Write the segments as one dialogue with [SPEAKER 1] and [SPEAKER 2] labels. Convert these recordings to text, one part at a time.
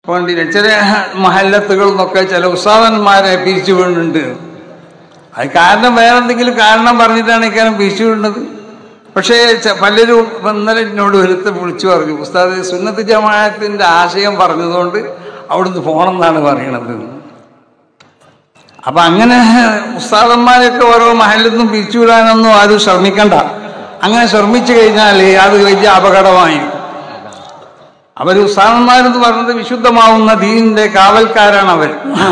[SPEAKER 1] വേണ്ടിയില്ല ചില മഹല്ലത്തുകളിൽ നിന്നൊക്കെ ചില ഉസ്താദന്മാരെ പിരിച്ചു വീണുണ്ട് അത് കാരണം വേറെ എന്തെങ്കിലും കാരണം പറഞ്ഞിട്ടാണ് ഇക്കാരം പിരിച്ചു വീണത് പക്ഷേ ച- പലരും ഇന്നലെ എന്നോട് ഒരുത്ത് വിളിച്ചു പറഞ്ഞു ഉസ്താദ് സുന്നത്ത് ജമാഅത്തിൻ്റെ ആശയം പറഞ്ഞതുകൊണ്ട് അവിടുന്ന് പോകണമെന്നാണ് പറയണത് അപ്പം അങ്ങനെ ഉസ്താദന്മാരെയൊക്കെ ഓരോ മഹലിൽ നിന്നും പിരിച്ചുവിടാനൊന്നും ആരും ശ്രമിക്കണ്ട അങ്ങനെ ശ്രമിച്ചു കഴിഞ്ഞാൽ അത് വലിയ അപകടമായിരിക്കും അവർ ഉസ്താദന്മാരെന്ന് പറയുന്നത് വിശുദ്ധമാവുന്ന ദീനിന്റെ കാവൽക്കാരാണ് അവർ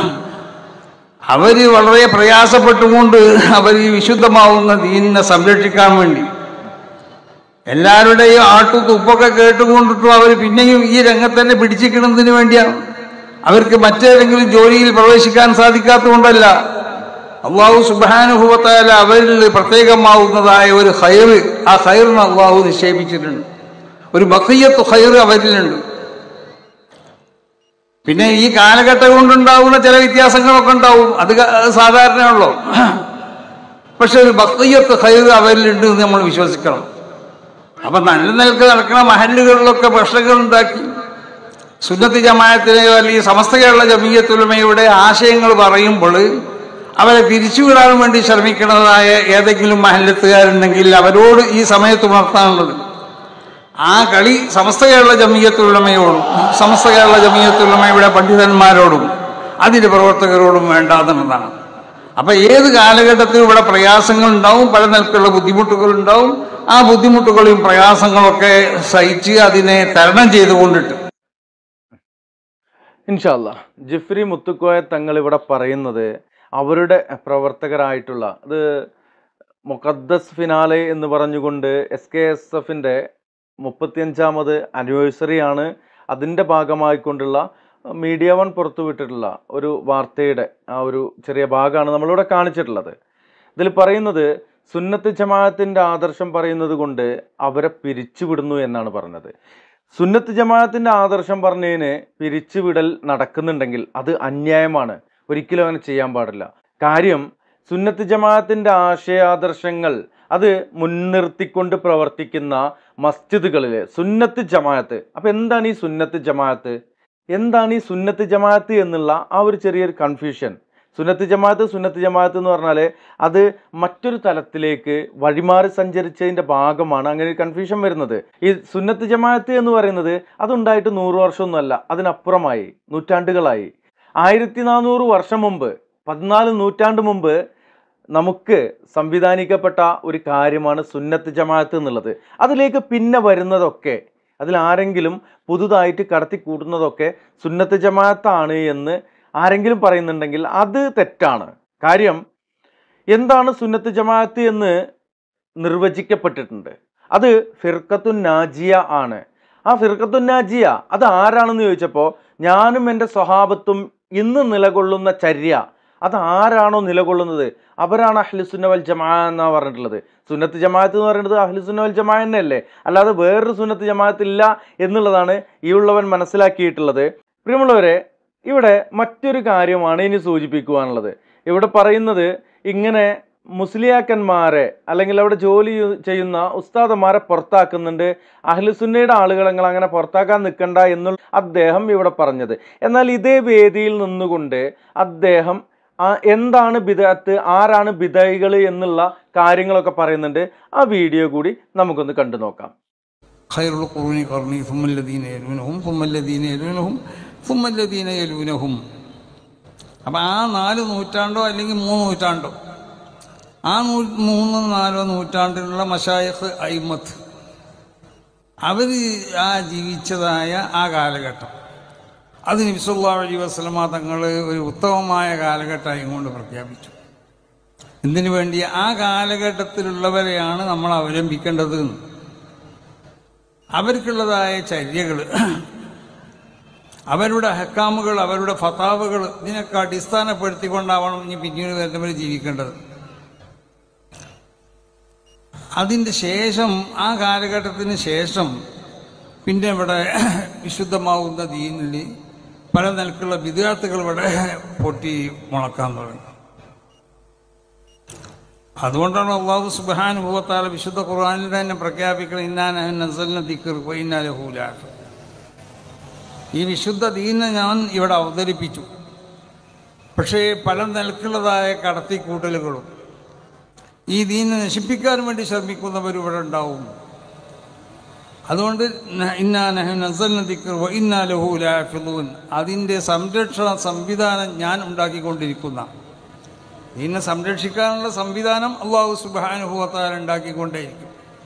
[SPEAKER 1] അവര് വളരെ പ്രയാസപ്പെട്ടുകൊണ്ട് അവർ ഈ വിശുദ്ധമാവുന്ന ദീനിനെ സംരക്ഷിക്കാൻ വേണ്ടി എല്ലാവരുടെയും ആട്ടു തുപ്പൊക്കെ കേട്ടുകൊണ്ടിട്ടും അവർ പിന്നെയും ഈ രംഗത്ത് തന്നെ പിടിച്ചിരിക്കുന്നതിന് വേണ്ടിയാണ് അവർക്ക് മറ്റേതെങ്കിലും ജോലിയിൽ പ്രവേശിക്കാൻ സാധിക്കാത്തതുകൊണ്ടല്ല അള്ളാഹു സുബാനുഭവത്തായ അവരിൽ പ്രത്യേകമാവുന്നതായ ഒരു ഹയറ് ആ ഹയറിന് അള്ളാഹു നിക്ഷേപിച്ചിട്ടുണ്ട് ഒരു ബക്കയ്യത്ത് ഹയർ അവരിലുണ്ട് പിന്നെ ഈ കാലഘട്ടം കൊണ്ടുണ്ടാവുന്ന ചില വ്യത്യാസങ്ങളൊക്കെ ഉണ്ടാവും അത് ക- അത് സാധാരണയുള്ളൂ പക്ഷെ ഒരു ബക്കയ്യത്ത് ഹയർ അവരിലുണ്ട് എന്ന് നമ്മൾ വിശ്വസിക്കണം അപ്പൊ നല്ല നിലക്ക് നടക്കുന്ന മഹല്ലുകളിലൊക്കെ പ്രശ്നങ്ങൾ ഉണ്ടാക്കി സുന്നത്തി ജമായത്തിലെയോ അല്ലെങ്കിൽ സമസ്ത കേരള ജമീയത്തുലമയുടെ ആശയങ്ങൾ പറയുമ്പോൾ അവരെ പിരിച്ചുവിടാൻ വേണ്ടി ശ്രമിക്കുന്നതായ ഏതെങ്കിലും മഹല്ലത്തുകാരുണ്ടെങ്കിൽ അവരോട് ഈ സമയത്ത് ഉണർത്താനുള്ളത് ആ കളി സമസ്ത കേരള ജമീയത്തുലമയോടും സമസ്ത കേരള ജമീയത്തുലമയുടെ പണ്ഡിതന്മാരോടും അതിൻ്റെ പ്രവർത്തകരോടും വേണ്ടാതെന്നതാണ് അപ്പൊ ഏത് കാലഘട്ടത്തിലും ഇവിടെ പ്രയാസങ്ങൾ ഉണ്ടാവും പല നിലക്കുള്ള ബുദ്ധിമുട്ടുകൾ ഉണ്ടാവും ആ ബുദ്ധിമുട്ടുകളും പ്രയാസങ്ങളൊക്കെ സഹിച്ച് അതിനെ തരണം ചെയ്തുകൊണ്ടിട്ട്
[SPEAKER 2] ഇൻഷാല്ല ജിഫ്രി മുത്തുക്കോയ തങ്ങൾ ഇവിടെ പറയുന്നത് അവരുടെ പ്രവർത്തകരായിട്ടുള്ള അത് മുഖദ്ദസ് ഫിനാലെ എന്ന് പറഞ്ഞുകൊണ്ട് എസ് കെ എസ് എഫിൻ്റെ മുപ്പത്തിയഞ്ചാമത് ആനിവേഴ്സറി ആണ് അതിൻ്റെ ഭാഗമായിക്കൊണ്ടുള്ള മീഡിയ വൺ പുറത്തുവിട്ടിട്ടുള്ള ഒരു വാർത്തയുടെ ആ ഒരു ചെറിയ ഭാഗമാണ് നമ്മളിവിടെ കാണിച്ചിട്ടുള്ളത് ഇതിൽ പറയുന്നത് സുന്നത്ത് ജമാഅത്തിൻ്റെ ആദർശം പറയുന്നത് കൊണ്ട് അവരെ പിരിച്ചുവിടുന്നു എന്നാണ് പറഞ്ഞത് സുന്നത്ത് ജമാഅത്തിൻ്റെ ആദർശം പറഞ്ഞതിന് പിരിച്ചുവിടൽ നടക്കുന്നുണ്ടെങ്കിൽ അത് അന്യായമാണ് ഒരിക്കലും അങ്ങനെ ചെയ്യാൻ പാടില്ല കാര്യം സുന്നത്ത് ജമാഅത്തിൻ്റെ ആശയാദർശങ്ങൾ അത് മുൻനിർത്തിക്കൊണ്ട് പ്രവർത്തിക്കുന്ന മസ്ജിദുകളിൽ സുന്നത്ത് ജമാഅത്ത് അപ്പം എന്താണ് ഈ സുന്നത്ത് ജമാഅത്ത് എന്താണ് ഈ സുന്നത്ത് ജമാഅത്ത് എന്നുള്ള ആ ഒരു ചെറിയൊരു കൺഫ്യൂഷൻ സുന്നത്ത് ജമാഅത്ത് സുന്നത്ത് ജമാഅത്ത് എന്ന് പറഞ്ഞാൽ അത് മറ്റൊരു തലത്തിലേക്ക് വഴിമാറി സഞ്ചരിച്ചതിൻ്റെ ഭാഗമാണ് അങ്ങനെ ഒരു കൺഫ്യൂഷൻ വരുന്നത് ഈ സുന്നത്ത് ജമാഅത്ത് എന്ന് പറയുന്നത് അതുണ്ടായിട്ട് നൂറ് വർഷമൊന്നുമല്ല അതിനപ്പുറമായി നൂറ്റാണ്ടുകളായി ആയിരത്തി നാനൂറ് വർഷം മുമ്പ് പതിനാല് നൂറ്റാണ്ട് മുമ്പ് നമുക്ക് സംവിധാനിക്കപ്പെട്ട ഒരു കാര്യമാണ് സുന്നത്ത് ജമാഅത്ത് എന്നുള്ളത് അതിലേക്ക് പിന്നെ വരുന്നതൊക്കെ അതിൽ ആരെങ്കിലും പുതുതായിട്ട് കടത്തി കൂട്ടുന്നതൊക്കെ സുന്നത്ത് ജമാഅത്താണ് എന്ന് ആരെങ്കിലും പറയുന്നുണ്ടെങ്കിൽ അത് തെറ്റാണ് കാര്യം എന്താണ് സുന്നത്ത് ജമാഅത്ത് എന്ന് നിർവചിക്കപ്പെട്ടിട്ടുണ്ട് അത് ഫിർക്കത്തുൻ നാജിയ ആണ് ആ ഫിർക്കത്തുൻ നാജിയ അത് ആരാണെന്ന് ചോദിച്ചപ്പോൾ ഞാനും എൻ്റെ സ്വഭാവത്തും ഇന്ന് നിലകൊള്ളുന്ന ചര്യ അത് ആരാണോ നിലകൊള്ളുന്നത് അവരാണ് അഹ്ലുസുന്ന വൽ ജമാ എന്നാ പറഞ്ഞിട്ടുള്ളത് സുന്നത്ത് ജമാഅത്ത് എന്ന് പറയുന്നത് അഹ്ലുസുന്ന വൽ ജമാ തന്നെയല്ലേ അല്ലാതെ വേറൊരു സുന്നത്ത് ജമാഅത്ത് ഇല്ല എന്നുള്ളതാണ് ഈ ഉള്ളവൻ മനസ്സിലാക്കിയിട്ടുള്ളത് പ്രിയമുള്ളവരെ ഇവിടെ മറ്റൊരു കാര്യമാണ് ഇനി സൂചിപ്പിക്കുവാനുള്ളത് ഇവിടെ പറയുന്നത് ഇങ്ങനെ മുസ്ലിയാക്കന്മാരെ അല്ലെങ്കിൽ അവിടെ ജോലി ചെയ്യ- ചെയ്യുന്ന ഉസ്താദന്മാരെ പുറത്താക്കുന്നുണ്ട് അഹ്ലുസുന്നയുടെ ആളുകൾ നിങ്ങൾ അങ്ങനെ പുറത്താക്കാൻ നിൽക്കണ്ട എന്നുള്ള അദ്ദേഹം ഇവിടെ പറഞ്ഞത് എന്നാൽ ഇതേ വേദിയിൽ നിന്നുകൊണ്ട് അദ്ദേഹം ആ എന്താണ് ബിദഅത്ത് ആരാണ് ബിദൈകൾ എന്നുള്ള കാര്യങ്ങളൊക്കെ പറയുന്നുണ്ട് ആ വീഡിയോ കൂടി നമുക്കൊന്ന് കണ്ടു നോക്കാം
[SPEAKER 1] خير القرون قرني ثم الذين يلونهم ثم الذين يلونهم ثم الذين يلونهم അപ്പം ആ നാല് നൂറ്റാണ്ടോ അല്ലെങ്കിൽ മൂന്ന് നൂറ്റാണ്ടോ ആ നൂ മൂന്നോ നാലോ നൂറ്റാണ്ടിലുള്ള മഷായഖ് അയിമത്ത് അവർ ആ ജീവിച്ചതായ ആ കാലഘട്ടം അത് നബിസുല്ലാ അലൈ വസ്ലമ തങ്ങൾ ഒരു ഉത്തമമായ കാലഘട്ടമായി കൊണ്ട് പ്രഖ്യാപിച്ചു എന്തിനു വേണ്ടി ആ കാലഘട്ടത്തിലുള്ളവരെയാണ് നമ്മൾ അവലംബിക്കേണ്ടത് എന്ന്. അവർക്കുള്ളതായ ചര്യകൾ അവരുടെ ഹക്കാമുകൾ അവരുടെ ഫതാവുകൾ ഇതിനൊക്കെ അടിസ്ഥാനപ്പെടുത്തിക്കൊണ്ടാവണം ഇനി പിന്നീട് വരുന്നവർ ജീവിക്കേണ്ടത് അതിൻ്റെ ശേഷം ആ കാലഘട്ടത്തിന് ശേഷം പിന്നെ ഇവിടെ വിശുദ്ധമാവുന്ന ദീനിൽ പല നിലക്കുള്ള വിദ്യാർത്ഥികൾ ഇവിടെ പൊട്ടി മുളക്കാൻ തുടങ്ങി അതുകൊണ്ടാണ് അള്ളാഹു സുബാനുഭവത്താൽ വിശുദ്ധ ഖുർആാനിൽ തന്നെ പ്രഖ്യാപിക്കുന്നത് ഇന്നാൻ നസലിന ദിക്കർ ഇന്നാലഹൂലാഫ് ഈ വിശുദ്ധ ദീനെ ഞാൻ ഇവിടെ അവതരിപ്പിച്ചു പക്ഷേ പല നിലക്കുള്ളതായ കടത്തിക്കൂട്ടലുകളും ഈ ദീനെ നശിപ്പിക്കാൻ വേണ്ടി ശ്രമിക്കുന്നവർ ഇവിടെ ഉണ്ടാവും അതുകൊണ്ട് ന- ഇന്നാ നഹ്നു നസ്സൽന ദിക്ർ വ ഇന്നാ ലഹു ലഹാഫിളൂൻ അതിൻ്റെ സംരക്ഷണ സംവിധാനം ഞാൻ ഉണ്ടാക്കിക്കൊണ്ടിരിക്കുന്ന ഇതിനെ സംരക്ഷിക്കാനുള്ള സംവിധാനം അള്ളാഹു സുബാനുഭവത്താൽ ഉണ്ടാക്കിക്കൊണ്ടേയിരിക്കും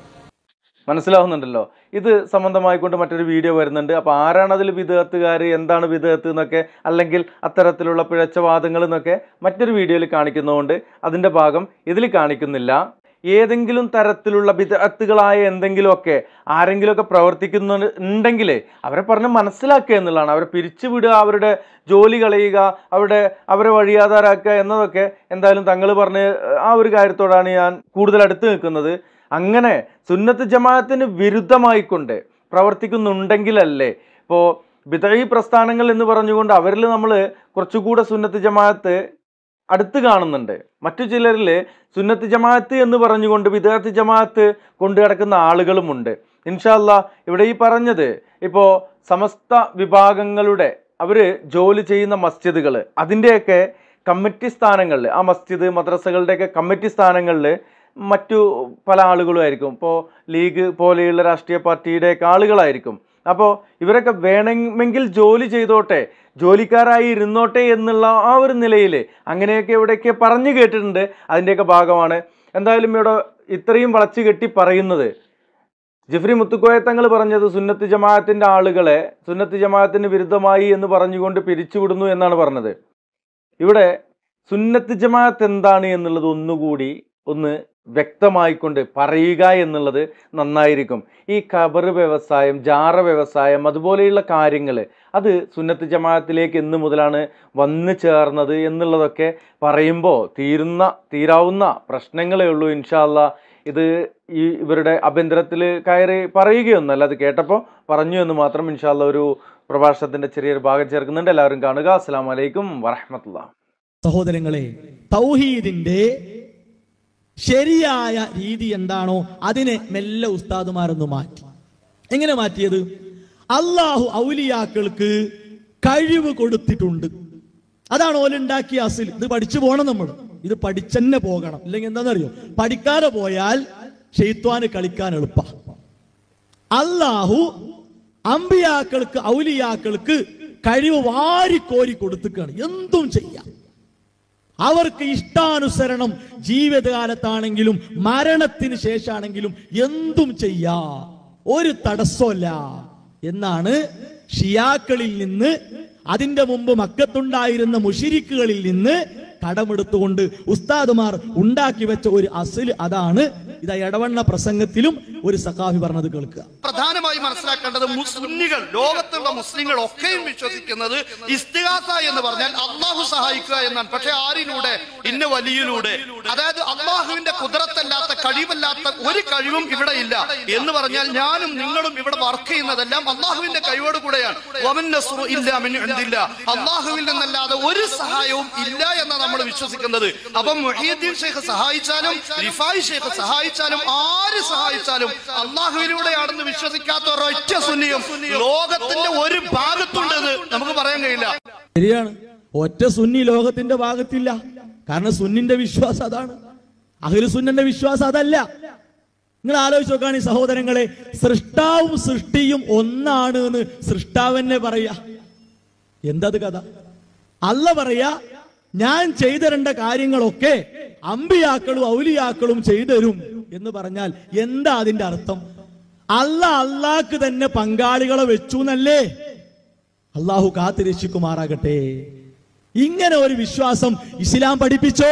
[SPEAKER 2] മനസ്സിലാവുന്നുണ്ടല്ലോ ഇത് സംബന്ധമായിക്കൊണ്ട് മറ്റൊരു വീഡിയോ വരുന്നുണ്ട് അപ്പോൾ ആരാണ് അതിൽ വിദേഹത്തുകാർ എന്താണ് വിദേഹത്ത് എന്നൊക്കെ അല്ലെങ്കിൽ അത്തരത്തിലുള്ള പിഴച്ച വാദങ്ങൾ എന്നൊക്കെ മറ്റൊരു വീഡിയോയിൽ കാണിക്കുന്നതുകൊണ്ട് അതിൻ്റെ ഭാഗം ഇതിൽ കാണിക്കുന്നില്ല ഏതെങ്കിലും തരത്തിലുള്ള വിദഗ്ധകളായ എന്തെങ്കിലുമൊക്കെ ആരെങ്കിലുമൊക്കെ പ്രവർത്തിക്കുന്നുണ്ടെങ്കിൽ അവരെ പറഞ്ഞ് മനസ്സിലാക്കുക എന്നുള്ളതാണ് അവരെ പിരിച്ചുവിടുക അവരുടെ ജോലി കളയുക അവരുടെ അവരെ വഴിയാധാരാക്കുക എന്നതൊക്കെ എന്തായാലും തങ്ങൾ പറഞ്ഞ് ആ ഒരു കാര്യത്തോടാണ് ഞാൻ കൂടുതൽ അടുത്ത് നിൽക്കുന്നത് അങ്ങനെ സുന്നത്ത് ജമാഅത്തിന് വിരുദ്ധമായിക്കൊണ്ട് പ്രവർത്തിക്കുന്നുണ്ടെങ്കിലല്ലേ ഇപ്പോൾ ബിദഈ പ്രസ്ഥാനങ്ങൾ എന്ന് പറഞ്ഞുകൊണ്ട് അവരിൽ നമ്മൾ കുറച്ചുകൂടെ സുന്നത്ത് ജമാഅത്ത് അടുത്ത് കാണുന്നുണ്ട് മറ്റു ചിലരിൽ സുന്നത്ത് ജമാഅത്ത് എന്ന് പറഞ്ഞുകൊണ്ട് വിദ്യാർത്ഥി ജമാഅത്ത് കൊണ്ടു കിടക്കുന്ന ആളുകളുമുണ്ട് ഇൻഷാല്ല ഇവിടെ ഈ പറഞ്ഞത് ഇപ്പോൾ സമസ്ത വിഭാഗങ്ങളുടെ അവർ ജോലി ചെയ്യുന്ന മസ്ജിദുകൾ അതിൻ്റെയൊക്കെ കമ്മിറ്റി സ്ഥാനങ്ങളിൽ ആ മസ്ജിദ് മദ്രസകളുടെയൊക്കെ കമ്മിറ്റി സ്ഥാനങ്ങളിൽ മറ്റു പല ആളുകളും ആയിരിക്കും ഇപ്പോൾ ലീഗ് പോലെയുള്ള രാഷ്ട്രീയ പാർട്ടിയുടെയൊക്കെ ആളുകളായിരിക്കും അപ്പോൾ ഇവരൊക്കെ വേണമെങ്കിൽ ജോലി ചെയ്തോട്ടെ ജോലിക്കാരായി ഇരുന്നോട്ടെ എന്നുള്ള ആ ഒരു നിലയിൽ അങ്ങനെയൊക്കെ ഇവിടെയൊക്കെ പറഞ്ഞു കേട്ടിട്ടുണ്ട് അതിൻ്റെയൊക്കെ ഭാഗമാണ് എന്തായാലും ഇവിടെ ഇത്രയും വളച്ചു കെട്ടി പറയുന്നത് ജിഫ്രി മുത്തുക്കോയത്തങ്ങൾ പറഞ്ഞത് സുന്നത്ത് ജമാഅത്തിന്റെ ആളുകളെ സുന്നത്ത് ജമാഅത്തിന് വിരുദ്ധമായി എന്ന് പറഞ്ഞുകൊണ്ട് പിരിച്ചുവിടുന്നു എന്നാണ് പറഞ്ഞത് ഇവിടെ സുന്നത്ത് ജമാഅത്ത് എന്താണ് എന്നുള്ളത് ഒന്നുകൂടി ഒന്ന് വ്യക്തമായിക്കൊണ്ട് പറയുക എന്നുള്ളത് നന്നായിരിക്കും ഈ ഖബർ വ്യവസായം ജാറ വ്യവസായം അതുപോലെയുള്ള കാര്യങ്ങൾ അത് സുന്നത്ത് ജമാഅത്തിലേക്ക് എന്ന് മുതലാണ് വന്നു ചേർന്നത് എന്നുള്ളതൊക്കെ പറയുമ്പോൾ തീരുന്ന തീരാവുന്ന പ്രശ്നങ്ങളേ ഉള്ളൂ ഇൻഷാല്ല ഇത് ഈ ഇവരുടെ അഭ്യന്തരത്തിൽ കയറി പറയുകയൊന്നുമല്ല അത് കേട്ടപ്പോൾ പറഞ്ഞു എന്ന് മാത്രം ഇൻഷാല്ല ഒരു പ്രഭാഷണത്തിന്റെ ചെറിയൊരു ഭാഗം ചേർക്കുന്നുണ്ട് എല്ലാവരും കാണുക അസ്സാം വലൈക്കും വറഹമത്തുള്ള
[SPEAKER 3] സഹോദരങ്ങളെ തൗഹീദിന്റെ ശരിയായ രീതി എന്താണോ അതിനെ മെല്ലെ ഉസ്താദുമാരൊന്ന് മാറ്റി എങ്ങനെ മാറ്റിയത് അള്ളാഹു ഔലിയാക്കൾക്ക് കഴിവ് കൊടുത്തിട്ടുണ്ട് അതാണ് ഓലുണ്ടാക്കിയ അസിൽ ഇത് പഠിച്ചു പോകണം നമ്മൾ ഇത് പഠിച്ചെന്നെ പോകണം ഇല്ലെങ്കിൽ എന്താണെന്നറിയോ പഠിക്കാതെ പോയാൽ ഷെയ്ത്വാന് കളിക്കാൻ എളുപ്പ അള്ളാഹു അമ്പിയാക്കൾക്ക് ഔലിയാക്കൾക്ക് കഴിവ് വാരിക്കോരി കൊടുത്തുക്കാണ് എന്തും ചെയ്യാം അവർക്ക് ഇഷ്ടാനുസരണം ജീവിതകാലത്താണെങ്കിലും മരണത്തിന് ശേഷമാണെങ്കിലും എന്തും ചെയ്യാ ഒരു തടസ്സമല്ല എന്നാണ് ഷിയാക്കളിൽ നിന്ന് അതിന്റെ മുമ്പ് മക്കത്തുണ്ടായിരുന്ന മുഷിരിക്കുകളിൽ നിന്ന് കടമെടുത്തുകൊണ്ട് ഉസ്താദുമാർ ഉണ്ടാക്കി വെച്ച ഒരു അസിൽ അതാണ് ഇതാ ഇടവണ്ണ പ്രസംഗത്തിലും ഒരു സഖാഫി പറഞ്ഞത് കേൾക്കുക
[SPEAKER 4] പ്രധാനമായി മനസ്സിലാക്കേണ്ടത് മുസ്ലിങ്ങൾ ലോകത്തുള്ള മുസ്ലിങ്ങൾ ഒക്കെയും വിശ്വസിക്കുന്നത് ഇസ്തിഹാസ എന്ന് പറഞ്ഞാൽ അള്ളാഹു സഹായിക്കുക എന്നാണ് പക്ഷെ ആരിലൂടെ ഇന്ന വലിയിലൂടെ അതായത് അള്ളാഹുവിന്റെ കുതിരത്തല്ലാത്ത കഴിവല്ലാത്ത ഒരു കഴിവും ഇവിടെ ഇല്ല എന്ന് പറഞ്ഞാൽ ഞാനും നിങ്ങളും ഇവിടെ വർക്ക് ചെയ്യുന്നതെല്ലാം അള്ളാഹുവിന്റെ കഴിവോട് കൂടെയാണ് വമൻ നസ്റു ഇല്ലാ മിൻ ഇൻദില്ല. അള്ളാഹുവിൽ നിന്നല്ലാതെ ഒരു സഹായവും ഇല്ല എന്നാണ് നമ്മൾ വിശ്വസിക്കുന്നത് അപ്പം മുഹീദ്ദീൻ ഷെയ്ഖ് സഹായിച്ചാലും റിഫായി ഷെയ്ഖ് സഹായിച്ചാലും ആര് സഹായിച്ചാലും അള്ളാഹുവിലൂടെയാണെന്ന് വിശ്വസിക്കാത്ത ഒരൊറ്റ സുന്നിയും ലോകത്തിന്റെ ഒരു ഭാഗത്തുണ്ടെന്ന് നമുക്ക് പറയാൻ കഴിയില്ല
[SPEAKER 3] ശരിയാണ് ഒറ്റ സുന്നി ലോകത്തിന്റെ ഭാഗത്തില്ല കാരണം സുന്നിന്റെ വിശ്വാസം അതാണ് അഖിൽ സുന്നന്റെ വിശ്വാസം അതല്ല നിങ്ങൾ ആലോചിച്ച് നോക്കുകയാണ് ഈ സഹോദരങ്ങളെ സൃഷ്ടാവും സൃഷ്ടിയും ഒന്നാണ് എന്ന് സൃഷ്ടാവന്നെ പറയാ എന്തത് കഥ അല്ല പറയാ ഞാൻ ചെയ്തരേണ്ട കാര്യങ്ങളൊക്കെ അമ്പിയാക്കളും ഔലിയാക്കളും ചെയ്തരും എന്ന് പറഞ്ഞാൽ എന്താ അതിന്റെ അർത്ഥം അല്ല അള്ളാക്ക് തന്നെ പങ്കാളികളെ വെച്ചു എന്നല്ലേ അള്ളാഹു കാത്തുരക്ഷിക്കുമാറാകട്ടെ ഇങ്ങനെ ഒരു വിശ്വാസം ഇസ്ലാം പഠിപ്പിച്ചോ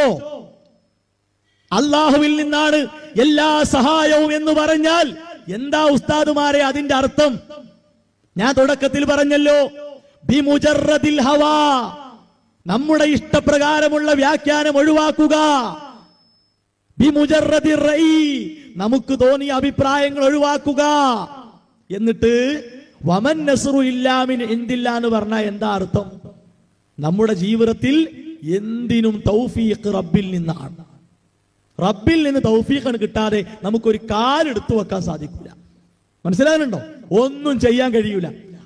[SPEAKER 3] അള്ളാഹുവിൽ നിന്നാണ് എല്ലാ സഹായവും എന്ന് പറഞ്ഞാൽ എന്താ ഉസ്താദുമാരെ അതിന്റെ അർത്ഥം ഞാൻ തുടക്കത്തിൽ പറഞ്ഞല്ലോ ബിമുജറദിൽ ഹവാ നമ്മുടെ ഇഷ്ടപ്രകാരമുള്ള വ്യാഖ്യാനം ഒഴിവാക്കുക ബിമുജറദി റഈ നമുക്ക് തോന്നിയ അഭിപ്രായങ്ങൾ ഒഴിവാക്കുക എന്നിട്ട് വമൻ നസ്റു ഇല്ലാമിൻ എന്തില്ല എന്ന് പറഞ്ഞാൽ എന്താ അർത്ഥം നമ്മുടെ ജീവിതത്തിൽ എന്തിനും തൗഫീഖ് റബ്ബിൽ നിന്നാണ് റബ്ബിൽ നിന്ന് തൗഫീഖാണ് കിട്ടാതെ നമുക്കൊരു കാലെടുത്തു വെക്കാൻ സാധിക്കില്ല മനസ്സിലാകുന്നുണ്ടോ ഒന്നും ചെയ്യാൻ കഴിയൂല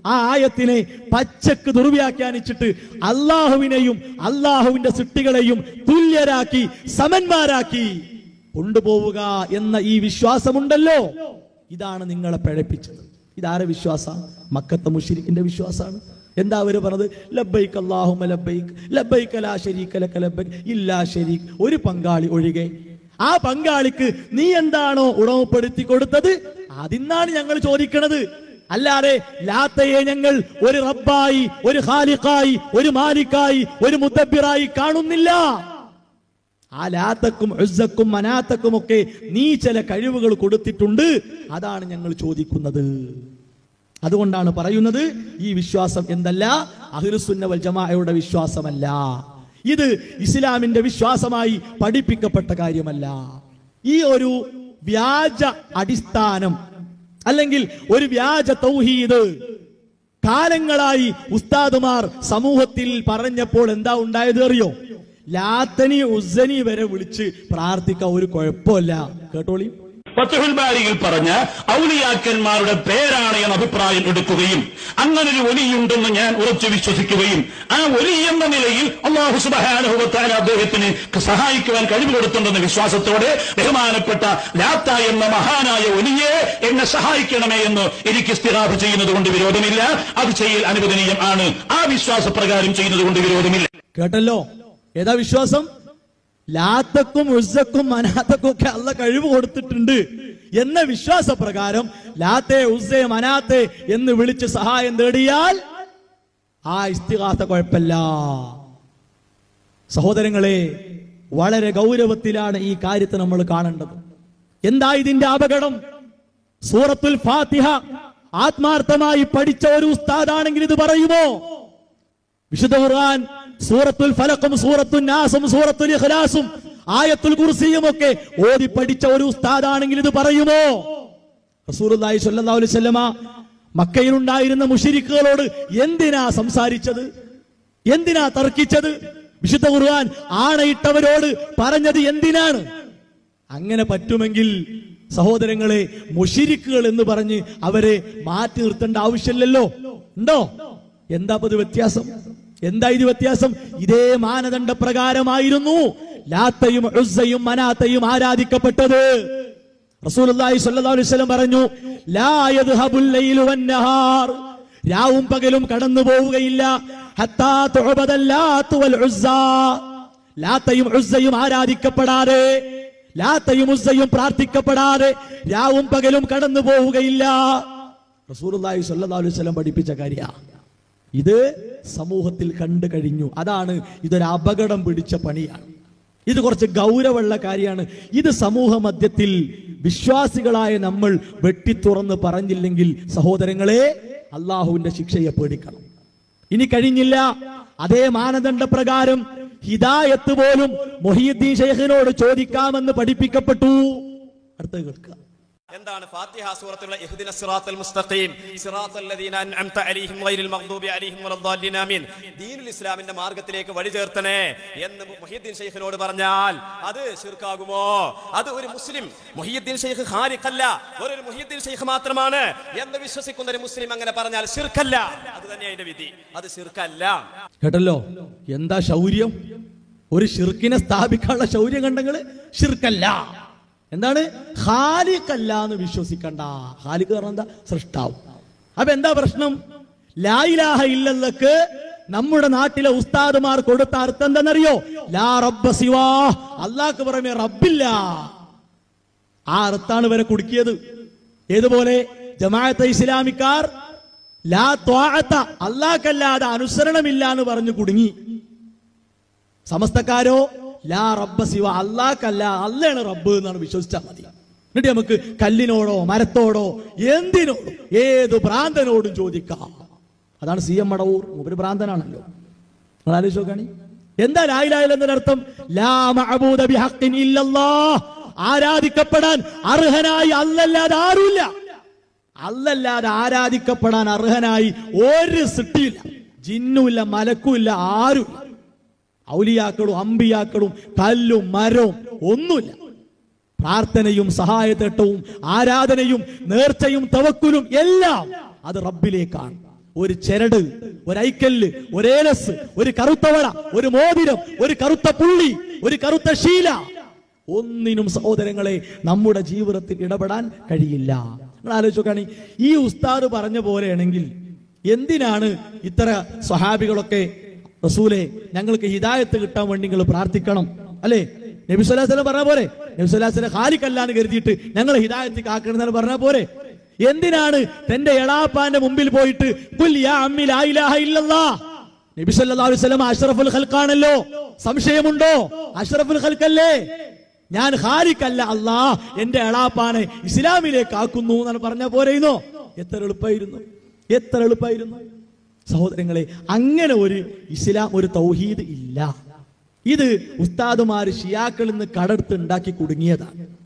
[SPEAKER 3] ആ ആയത്തിനെ പച്ചക്ക് ദുർവ്യാഖ്യാനിച്ചിട്ട് അള്ളാഹുവിനെയും അള്ളാഹുവിന്റെ സൃഷ്ടികളെയും തുല്യരാക്കി സമന്മാരാക്കി കൊണ്ടുപോവുക എന്ന ഈ വിശ്വാസമുണ്ടല്ലോ ഇതാണ് നിങ്ങളെ പിഴപ്പിച്ചത് ഇതാരെ വിശ്വാസ മക്കത്തെ മുഷിരിക്കിന്റെ വിശ്വാസമാണ് എന്താ അവര് പറഞ്ഞത് ലബൈക്ക് അല്ലാഹുമ്മ ലബൈക്ക് ലബൈക്ക് ലാ ശരീക ലക ലബൈക്ക് ഇല്ലാ ശരീക് ഒരു പങ്കാളി ഒഴികെ ആ പങ്കാളിക്ക് നീ എന്താണോ ഉടമപ്പെടുത്തി കൊടുത്തത് അതിന്നാണ് ഞങ്ങൾ ചോദിക്കണത് അല്ലാതെ ലാത്തയെ ഞങ്ങൾ ഒരു റബ്ബായി ഒരു ഖാലിഖായി ഒരു മാലിക്കായി ഒരു മുത്തബിറായി കാണുന്നില്ല ആ ലാത്തക്കും ഉസ്സക്കും മനാത്തക്കും ഒക്കെ നീ ചില കഴിവുകൾ കൊടുത്തിട്ടുണ്ട് അതാണ് ഞങ്ങൾ ചോദിക്കുന്നത് അതുകൊണ്ടാണ് പറയുന്നത് ഈ വിശ്വാസം എന്തല്ല അഹിറുസുന്ന വൽ ജമാഅയുടെ വിശ്വാസമല്ല ഇത് ഇസ്ലാമിന്റെ വിശ്വാസമായി പഠിപ്പിക്കപ്പെട്ട കാര്യമല്ല ഈ ഒരു വ്യാജ അടിസ്ഥാനം അല്ലെങ്കിൽ ഒരു വ്യാജ തൗഹീദ് കാലങ്ങളായി ഉസ്താദുമാർ സമൂഹത്തിൽ പറഞ്ഞപ്പോൾ എന്താ ഉണ്ടായത് അറിയോ ലാത്തനി ഉസ്സനി വരെ വിളിച്ച് പ്രാർത്ഥിക്കാൻ ഒരു കുഴപ്പമില്ല കേട്ടോളി
[SPEAKER 5] ഫത്തുഹുൽ ബാരിയിൽ പറഞ്ഞ ഔലിയാക്കന്മാരുടെ പേരാണ് എന്ന അഭിപ്രായം എടുക്കുകയും അങ്ങനൊരു ഒലിയുണ്ടെന്ന് ഞാൻ ഉറച്ചു വിശ്വസിക്കുകയും ആ ഒലി എന്ന നിലയിൽ അള്ളാഹു സുബാനുഭവത്താൻ അദ്ദേഹത്തിന് സഹായിക്കുവാൻ കഴിവ് കൊടുത്തുണ്ടെന്ന വിശ്വാസത്തോടെ ബഹുമാനപ്പെട്ട ലാത്ത എന്ന മഹാനായ ഒലിയെ എന്നെ സഹായിക്കണമേ എന്ന് എനിക്ക് സ്ഥിരാഭ ചെയ്യുന്നത് കൊണ്ട് വിരോധമില്ല അത് ചെയ്യൽ അനുവദനീയം ആണ് ആ വിശ്വാസപ്രകാരം ചെയ്യുന്നത് കൊണ്ട് വിരോധമില്ല
[SPEAKER 3] കേട്ടല്ലോ ഏതാ വിശ്വാസം ലാത്തക്കും ഉസ്സക്കും മനാത്തക്കും ഒക്കെ അല്ല കഴിവ് കൊടുത്തിട്ടുണ്ട് എന്ന വിശ്വാസപ്രകാരം ലാത്തെ ഉസ്സെ മനാത്തെ എന്ന് വിളിച്ച് സഹായം തേടിയാൽ ആ ഇസ്തിഹാസ കുഴപ്പമില്ല സഹോദരങ്ങളെ വളരെ ഗൗരവത്തിലാണ് ഈ കാര്യത്തെ നമ്മൾ കാണേണ്ടത് എന്താ ഇതിന്റെ അപകടം സൂറത്തുൽ ഫാത്തിഹ ആത്മാർത്ഥമായി പഠിച്ച ഒരു ഉസ്താദാണെങ്കിൽ ഇത് പറയുമോ വിശുദ്ധ ഖുർആൻ സൂറത്തുൽ ഫലക്കും സൂറത്തുൽ നാസും സൂറത്തുൽ ഇഖ്ലാസും ആയത്തുൽ കുർസിയും ഒക്കെ ഓതി പഠിച്ച ഒരു ഉസ്താദാണെങ്കിൽ ഇത് പറയുമോ റസൂലുള്ളാഹി സ്വല്ലല്ലാഹു അലൈഹി വസല്ലമ മക്കയിലുണ്ടായിരുന്ന മുശരിക്കുകളോട് എന്തിനാ സംസാരിച്ചത് എന്തിനാ തർക്കിച്ചത് വിശുദ്ധ ഖുർആൻ ആണയിട്ടവരോട് പറഞ്ഞത് എന്തിനാണ് അങ്ങനെ പറ്റുമെങ്കിൽ സഹോദരങ്ങളെ മുഷിരിക്കുകൾ എന്ന് പറഞ്ഞ് അവരെ മാറ്റി നിർത്തേണ്ട ആവശ്യമില്ലല്ലോ ഉണ്ടോ എന്താ ഇപ്പൊ ഇത് വ്യത്യാസം എന്താ ഇത് വ്യത്യാസം ഇതേ മാനദണ്ഡ പ്രകാരമായിരുന്നു ലാത്തയും ഉസ്സയും മനാത്തയും ആരാധിക്കപ്പെട്ടത് റസൂലുള്ളാഹി സ്വല്ലല്ലാഹു അലൈഹി വസല്ലം പറഞ്ഞു ലാ യദ്ഹബുൽ ലൈലു വന്നഹാർ രാവും പകലും കടന്നു പോവുകയില്ല ഹത്താ തുഅബദൽ ലാത്തു വൽ ഉസ്സാ ലാത്തയും ഉസ്സയും ആരാധിക്കപ്പെടാതെ ലാത്തയും ഉസ്സയും പ്രാർത്ഥിക്കപ്പെടാതെ രാവും പകലും കടന്നു പോവുകയില്ല റസൂലുള്ളാഹി സ്വല്ലല്ലാഹു അലൈഹി വസല്ലം പഠിപ്പിച്ച കാര്യ ഇത് സമൂഹത്തിൽ കണ്ടു കഴിഞ്ഞു അതാണ് ഇതൊരു അപകടം പിടിച്ച പണിയാണ് ഇത് കുറച്ച് ഗൗരവമുള്ള കാര്യമാണ് ഇത് സമൂഹ മധ്യത്തിൽ വിശ്വാസികളായ നമ്മൾ വെട്ടിത്തുറന്ന് പറഞ്ഞില്ലെങ്കിൽ സഹോദരങ്ങളെ അള്ളാഹുവിന്റെ ശിക്ഷയെ പേടിക്കണം ഇനി കഴിഞ്ഞില്ല അതേ മാനദണ്ഡ പ്രകാരം ഹിദായത്ത് പോലും മൊഹീദ്ദീൻ ഷെയ്ഖിനോട് ചോദിക്കാമെന്ന് പഠിപ്പിക്കപ്പെട്ടു അടുത്ത കേൾക്കുക
[SPEAKER 6] എന്താണ് ഫാത്തിഹ സൂറത്തുള്ള ഇഹ്ദിന സിറാത്തൽ മുസ്തഖീം സിറാത്തൽ ലദീന അൻഅംത അലൈഹിം ഗൈറിൽ മഗ്ദൂബി അലൈഹിം വലദ്ദാലിൻ ആമീൻ ദീനുൽ ഇസ്ലാമിന്റെ മാർഗത്തിലേക്ക് വഴി ചേർത്തണേ എന്ന് മുഹിയുദ്ദീൻ ഷെയ്ഖിനോട് പറഞ്ഞാൽ അത് ശിർക്കാകുമോ അത് ഒരു മുസ്ലിം മുഹിയുദ്ദീൻ ഷെയ്ഖ് ഖാരിഖല്ല ഒരു മുഹിയുദ്ദീൻ ഷെയ്ഖ് മാത്രമാണ് എന്ന് വിശ്വസിക്കുന്ന ഒരു മുസ്ലിം അങ്ങനെ പറഞ്ഞാൽ ശിർക്കല്ല അത് തന്നെ അതിന്റെ വിധി അത് ശിർക്കല്ല
[SPEAKER 3] കേട്ടല്ലോ എന്താ ശൗര്യം ഒരു ഷിർക്കിനെ സ്ഥാപിക്കാനുള്ള ശൗര്യം കണ്ടെങ്കില് ഷിർക്കല്ല എന്താണ് ഖാലിഖല്ല എന്ന് വിശ്വസിക്കണ്ട ഖാലിഖ് പറഞ്ഞ എന്താ സൃഷ്ടാവ് അപ്പൊ എന്താ പ്രശ്നം ലായിലാഹ ഇല്ലല്ലക്ക് നമ്മുടെ നാട്ടിലെ ഉസ്താദുമാർ കൊടുത്ത അർത്ഥം എന്താണെന്നറിയോ ലാ റബ്ബ സിവാ അള്ളാഹ്ക്ക് പുറമെ റബ്ബില്ല ആ അർത്ഥാണ് ഇവരെ കുടുക്കിയത് ഏതുപോലെ ജമാഅത്തെ ഇസ്ലാമിക്കാർ ലാ ത്വാഅത്ത അല്ലാഹ്ക്കല്ലാതെ അനുസരണമില്ല എന്ന് പറഞ്ഞു കുടുങ്ങി സമസ്തക്കാരോ ലാ റബ്ബ സിവ അല്ലാഹ്ക്കല്ല അല്ലാണ് റബ്ബ് എന്നാണ് വിശ്വസിച്ചാൽ മതി എന്നിട്ട് നമുക്ക് കല്ലിനോടോ മരത്തോടോ എന്തിനോടും ഏത് ഭ്രാന്തനോടും ചോദിക്കാം അതാണ് സി എം മടവൂർ ഒരു ഭ്രാന്തനാണല്ലോ നിങ്ങൾ ആലോചിച്ച് നോക്കാണി എന്താ ലായിലായ എന്നതിനർത്ഥം ലാ മഅബൂദ ബിഹഖിൻ ഇല്ലല്ലാഹ് ആരാധിക്കപ്പെടാൻ അർഹനായി അല്ലല്ലാതെ ആരുമില്ല അല്ലല്ലാതെ ആരാധിക്കപ്പെടാൻ അർഹനായി ഒരു സൃഷ്ടിയില്ല ജിന്നുമില്ല മലക്കുമില്ല ആരുമില്ല ഔലിയാക്കളും അമ്പിയാക്കളും കല്ലും മരവും ഒന്നുമില്ല പ്രാർത്ഥനയും സഹായത്തേട്ടവും ആരാധനയും നേർച്ചയും തവക്കുലും എല്ലാം അത് റബ്ബിലേക്കാണ് ഒരു ചെരട് ഒരു ഐക്കല്ല് ഒരു ഏലസ് ഒരു കറുത്തവള ഒരു മോതിരം ഒരു കറുത്ത പുള്ളി ഒരു കറുത്ത ശീല ഒന്നിനും സഹോദരങ്ങളെ നമ്മുടെ ജീവിതത്തിൽ ഇടപെടാൻ കഴിയില്ല നിങ്ങൾ ആലോചിച്ചോക്കാണ് ഈ ഉസ്താദ് പറഞ്ഞ പോലെയാണെങ്കിൽ എന്തിനാണ് ഇത്ര സ്വഹാബികളൊക്കെ റസൂലെ ഞങ്ങൾക്ക് ഹിദായത്ത് കിട്ടാൻ വേണ്ടി നിങ്ങൾ പ്രാർത്ഥിക്കണം അല്ലേ നബി സ്വലാസ്ലം പറഞ്ഞ പോലെ നബി സ്വലാസ്ലം ഹാലിക്കല്ലാന്ന് കരുതിയിട്ട് ഞങ്ങൾ ഹിദായത്ത് കാക്കണമെന്ന് പറഞ്ഞ പോരെ എന്തിനാണ് തന്റെ എളാപ്പാന്റെ മുമ്പിൽ പോയിട്ട് "ഖുൽ യാ അമ്മി ലാ ഇലാഹ ഇല്ലല്ലാ." നബി സല്ലല്ലാഹു അലൈഹി വസല്ലം അഷ്റഫുൽ ഖൽഖാണല്ലോ സംശയമുണ്ടോ അഷ്റഫുൽ ഖൽഖല്ലേ ഞാൻ ഹാരിക്കല്ല അല്ലാ എന്റെ എളാപ്പാനെ ഇസ്ലാമിലേക്ക് ആക്കുന്നു എന്നാണ് പറഞ്ഞ പോരെയുന്നോ എത്ര എളുപ്പമായിരുന്നു എത്ര എളുപ്പമായിരുന്നു സഹോദരങ്ങളെ അങ്ങനെ ഒരു ഇസ്ലാം ഒരു തൗഹീദ് ഇല്ല ഇത് ഉസ്താദുമാര് ഷിയാക്കളിൽ നിന്ന് കടർത്ത് ഉണ്ടാക്കി കുടുങ്ങിയതാണ്